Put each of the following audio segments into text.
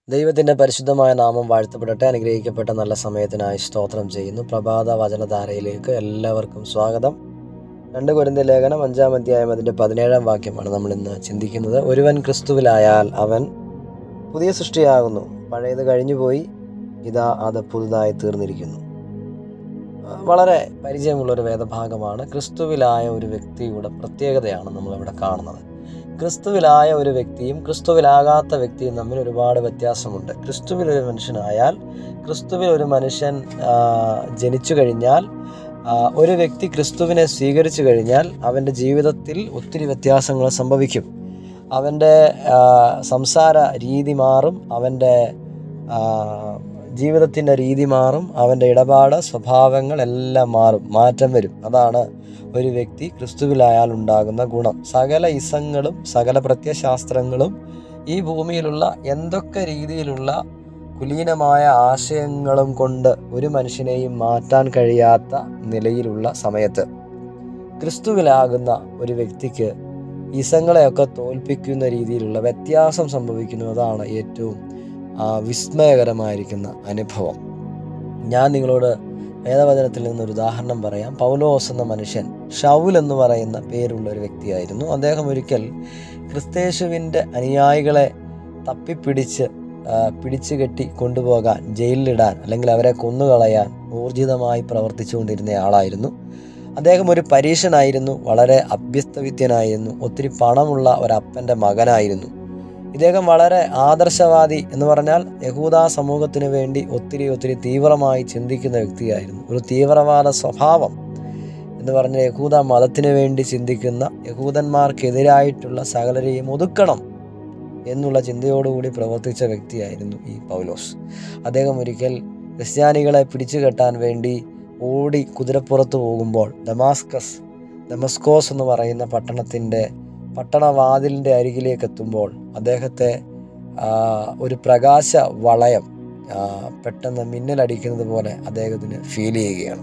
ദൈവത്തിൻ്റെ പരിശുദ്ധമായ നാമം വാഴ്ത്തപ്പെടട്ടെ അനുഗ്രഹിക്കപ്പെട്ട നല്ല സമയത്തിനായി സ്തോത്രം ചെയ്യുന്നു പ്രഭാത വചനധാരയിലേക്ക് എല്ലാവർക്കും സ്വാഗതം രണ്ട് കുരുന്ത ലേഖനം അഞ്ചാം അധ്യായം അതിൻ്റെ പതിനേഴാം വാക്യമാണ് നമ്മൾ ഇന്ന് ചിന്തിക്കുന്നത് ഒരുവൻ ക്രിസ്തുവിലായാൽ അവൻ പുതിയ സൃഷ്ടിയാകുന്നു പഴയത് കഴിഞ്ഞുപോയി ഇതാ അത് പുതുതായി തീർന്നിരിക്കുന്നു വളരെ പരിചയമുള്ള ഒരു വേദഭാഗമാണ് ക്രിസ്തുവിലായ ഒരു വ്യക്തിയുടെ പ്രത്യേകതയാണ് നമ്മളിവിടെ കാണുന്നത് ക്രിസ്തുവിലായ ഒരു വ്യക്തിയും ക്രിസ്തുവിലാകാത്ത വ്യക്തിയും തമ്മിൽ ഒരുപാട് വ്യത്യാസമുണ്ട് ക്രിസ്തുവിൽ ഒരു മനുഷ്യനായാൽ ക്രിസ്തുവിൽ ഒരു മനുഷ്യൻ ആ, ജനിച്ചു കഴിഞ്ഞാൽ ആ, ഒരു വ്യക്തി ക്രിസ്തുവിനെ സ്വീകരിച്ചു കഴിഞ്ഞാൽ അവൻ്റെ ജീവിതത്തിൽ ഒത്തിരി വ്യത്യാസങ്ങൾ സംഭവിക്കും അവൻ്റെ ആ, സംസാര രീതി മാറും അവൻ്റെ ജീവിതത്തിൻ്റെ രീതി മാറും അവൻ്റെ ഇടപാട് സ്വഭാവങ്ങൾ എല്ലാം മാറും മാറ്റം വരും അതാണ് ഒരു വ്യക്തി ക്രിസ്തുവിലായാൽ ഉണ്ടാകുന്ന ഗുണം സകല ഇസങ്ങളും സകല പ്രത്യശാസ്ത്രങ്ങളും ഈ ഭൂമിയിലുള്ള എന്തൊക്കെ രീതിയിലുള്ള കുലീനമായ ആശയങ്ങളും കൊണ്ട് ഒരു മനുഷ്യനെയും മാറ്റാൻ കഴിയാത്ത നിലയിലുള്ള സമയത്ത് ക്രിസ്തുവിലാകുന്ന ഒരു വ്യക്തിക്ക് ഇസങ്ങളെയൊക്കെ തോൽപ്പിക്കുന്ന രീതിയിലുള്ള വ്യത്യാസം സംഭവിക്കുന്നതാണ് ഏറ്റവും ആ, വിസ്മയകരമായിരിക്കുന്ന അനുഭവം ഞാൻ നിങ്ങളോട് വേദവചനത്തിൽ നിന്നൊരു ഉദാഹരണം പറയാം പൗലോസ് എന്ന മനുഷ്യൻ ഷൗൽ എന്ന് പറയുന്ന പേരുള്ള ഒരു വ്യക്തിയായിരുന്നു അദ്ദേഹം ഒരിക്കൽ ക്രിസ്തേശുവിൻ്റെ അനുയായികളെ തപ്പിപ്പിടിച്ച് ആ, പിടിച്ചു കെട്ടി കൊണ്ടുപോകാൻ ജയിലിലിടാൻ അല്ലെങ്കിൽ അവരെ കൊന്നുകളയാൻ ഊർജിതമായി പ്രവർത്തിച്ചുകൊണ്ടിരുന്ന ആളായിരുന്നു അദ്ദേഹം ഒരു പരീക്ഷനായിരുന്നു വളരെ അഭ്യസ്തവിദ്യനായിരുന്നു ഒത്തിരി പണമുള്ള ഒരപ്പൻ്റെ മകനായിരുന്നു ഇദ്ദേഹം വളരെ ആദർശവാദി എന്ന് പറഞ്ഞാൽ യഹൂദ സമൂഹത്തിന് വേണ്ടി ഒത്തിരി ഒത്തിരി തീവ്രമായി ചിന്തിക്കുന്ന വ്യക്തിയായിരുന്നു ഒരു തീവ്രവാദ സ്വഭാവം എന്ന് പറഞ്ഞാൽ യഹൂദ മതത്തിന് വേണ്ടി ചിന്തിക്കുന്ന യഹൂദന്മാർക്കെതിരായിട്ടുള്ള സകലരെയും ഒതുക്കണം എന്നുള്ള ചിന്തയോടുകൂടി പ്രവർത്തിച്ച വ്യക്തിയായിരുന്നു ഈ പൗലോസ് അദ്ദേഹം ഒരിക്കൽ ക്രിസ്ത്യാനികളെ പിടിച്ചു കെട്ടാൻ വേണ്ടി ഓടി കുതിരപ്പുറത്ത് പോകുമ്പോൾ ഡമാസ്കസ് ഡമസ്കോസ് എന്ന് പറയുന്ന പട്ടണത്തിൻ്റെ പട്ടണവാതിലിൻ്റെ അരികിലേക്ക് എത്തുമ്പോൾ അദ്ദേഹത്തെ ആ, ഒരു പ്രകാശ വളയം ആ, പെട്ടെന്ന് മിന്നലടിക്കുന്നത് പോലെ അദ്ദേഹത്തിന് ഫീൽ ചെയ്യുകയാണ്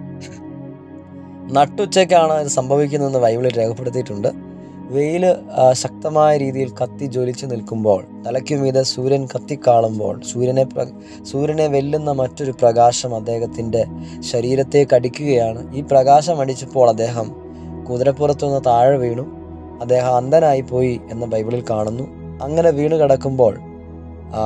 നട്ടുച്ചയ്ക്കാണ് ഇത് സംഭവിക്കുന്നതെന്ന് ബൈബിളിൽ രേഖപ്പെടുത്തിയിട്ടുണ്ട് വെയിൽ ശക്തമായ രീതിയിൽ കത്തി ജ്വലിച്ചു നിൽക്കുമ്പോൾ തലയ്ക്കു മീതെ സൂര്യൻ കത്തിക്കാളുമ്പോൾ സൂര്യനെ പ്ര സൂര്യനെ വെല്ലുന്ന മറ്റൊരു പ്രകാശം അദ്ദേഹത്തിൻ്റെ ശരീരത്തേക്ക് അടിക്കുകയാണ് ഈ പ്രകാശം അടിച്ചപ്പോൾ അദ്ദേഹം കുതിരപ്പുറത്തുനിന്ന് താഴെ വീണു അദ്ദേഹം അന്ധനായി പോയി എന്ന് ബൈബിളിൽ കാണുന്നു അങ്ങനെ വീണ് കിടക്കുമ്പോൾ ആ,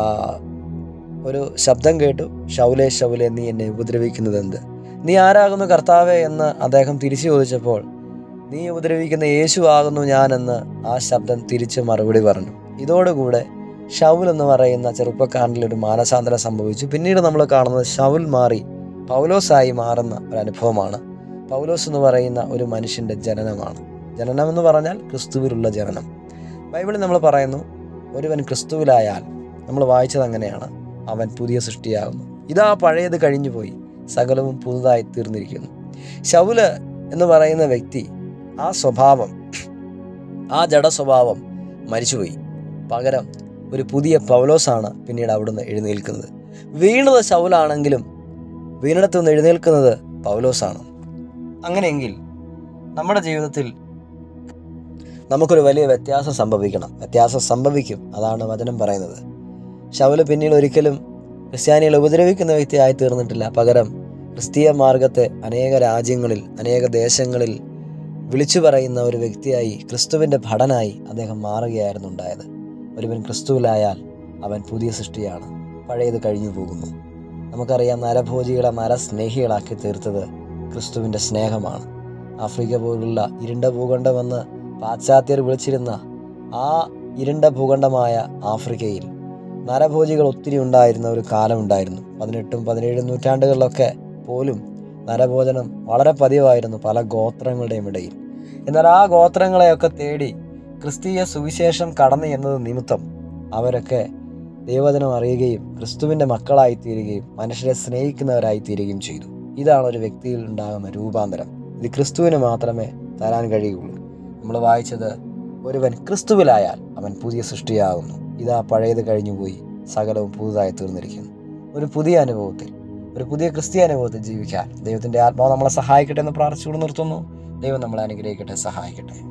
ഒരു ശബ്ദം കേട്ടു ശൗലേ ശൗലേ നീ എന്നെ ഉപദ്രവിക്കുന്നത് എന്ത് നീ ആരാകുന്നു കർത്താവേ എന്ന് അദ്ദേഹം തിരിച്ചു ചോദിച്ചപ്പോൾ നീ ഉപദ്രവിക്കുന്ന യേശു ആകുന്നു ഞാനെന്ന് ആ ശബ്ദം തിരിച്ച് മറുപടി പറഞ്ഞു ഇതോടുകൂടെ ഷൗൽ എന്ന് പറയുന്ന ചെറുപ്പക്കാരനിൽ ഒരു മാനസാന്തരം സംഭവിച്ചു പിന്നീട് നമ്മൾ കാണുന്നത് ഷൗൽ മാറി പൗലോസായി മാറുന്ന ഒരു അനുഭവമാണ് പൗലോസ് എന്ന് പറയുന്ന ഒരു മനുഷ്യൻ്റെ ജനനമാണ് ജനനം എന്ന് പറഞ്ഞാൽ ക്രിസ്തുവിലുള്ള ജനനം ബൈബിളിൽ നമ്മൾ പറയുന്നു ഒരുവൻ ക്രിസ്തുവിലായാൽ നമ്മൾ വായിച്ചത് അങ്ങനെയാണ് അവൻ പുതിയ സൃഷ്ടിയാകുന്നു ഇതാ പഴയത് കഴിഞ്ഞുപോയി സകലവും പുതുതായി തീർന്നിരിക്കുന്നു ശൗല് എന്ന് പറയുന്ന വ്യക്തി ആ സ്വഭാവം ആ ജഡ സ്വഭാവം മരിച്ചുപോയി പകരം ഒരു പുതിയ പൗലോസാണ് പിന്നീട് അവിടുന്ന് എഴുന്നേൽക്കുന്നത് വീണത് ശൗലാണെങ്കിലും വീണിടത്തു നിന്ന് എഴുന്നേൽക്കുന്നത് പൗലോസാണ് അങ്ങനെയെങ്കിൽ നമ്മുടെ ജീവിതത്തിൽ നമുക്കൊരു വലിയ വ്യത്യാസം സംഭവിക്കണം വ്യത്യാസം സംഭവിക്കും അതാണ് വചനം പറയുന്നത് ശൗല് പിന്നീട് ഒരിക്കലും ക്രിസ്ത്യാനികളെ ഉപദ്രവിക്കുന്ന വ്യക്തിയായി തീർന്നിട്ടില്ല പകരം ക്രിസ്തീയ മാർഗത്തെ അനേക രാജ്യങ്ങളിൽ അനേക ദേശങ്ങളിൽ വിളിച്ചു പറയുന്ന ഒരു വ്യക്തിയായി ക്രിസ്തുവിൻ്റെ ഭടനായി അദ്ദേഹം മാറുകയായിരുന്നു ഉണ്ടായത് ഒരുവൻ ക്രിസ്തുവിലായാൽ അവൻ പുതിയ സൃഷ്ടിയാണ് പഴയത് കഴിഞ്ഞു പോകുന്നു നമുക്കറിയാം നരഭോജികളെ നരസ്നേഹികളാക്കി തീർത്തത് ക്രിസ്തുവിൻ്റെ സ്നേഹമാണ് ആഫ്രിക്ക പോലുള്ള ഇരുണ്ട ഭൂഖണ്ഡമെന്ന് പാശ്ചാത്യർ വിളിച്ചിരുന്ന ആ ഇരുണ്ട ഭൂഖണ്ഡമായ ആഫ്രിക്കയിൽ നരഭോജികൾ ഒത്തിരി ഉണ്ടായിരുന്ന ഒരു കാലമുണ്ടായിരുന്നു പതിനെട്ടും പതിനേഴും നൂറ്റാണ്ടുകളിലൊക്കെ പോലും നരഭോജനം വളരെ പതിവായിരുന്നു പല ഗോത്രങ്ങളുടെയും ഇടയിൽ എന്നാൽ ആ ഗോത്രങ്ങളെയൊക്കെ തേടി ക്രിസ്തീയ സുവിശേഷം കടന്നു എന്നത് നിമിത്തം അവരൊക്കെ ദൈവവചനം അറിയുകയും ക്രിസ്തുവിൻ്റെ മക്കളായി തീരുകയും മനുഷ്യരെ സ്നേഹിക്കുന്നവരായി തീരുകയും ചെയ്തു ഇതാണ് ഒരു വ്യക്തിയിൽ ഉണ്ടാകുന്ന രൂപാന്തരം ഇത് ക്രിസ്തുവിന് മാത്രമേ തരാൻ കഴിയുള്ളൂ നമ്മൾ വായിച്ചത് ഒരുവൻ ക്രിസ്തുവിലായാൽ അവൻ പുതിയ സൃഷ്ടിയാകുന്നു ഇതാ പഴയത് കഴിഞ്ഞുപോയി സകലവും പുതുതായി തീർന്നിരിക്കുന്നു ഒരു പുതിയ അനുഭവത്തിൽ ഒരു പുതിയ ക്രിസ്തീയ അനുഭവത്തിൽ ജീവിക്കാൻ ദൈവത്തിൻ്റെ ആത്മാവ് നമ്മളെ സഹായിക്കട്ടെ എന്ന് പ്രാർത്ഥിച്ചുകൊണ്ട് നിർത്തുന്നു ദൈവം നമ്മളെ അനുഗ്രഹിക്കട്ടെ സഹായിക്കട്ടെ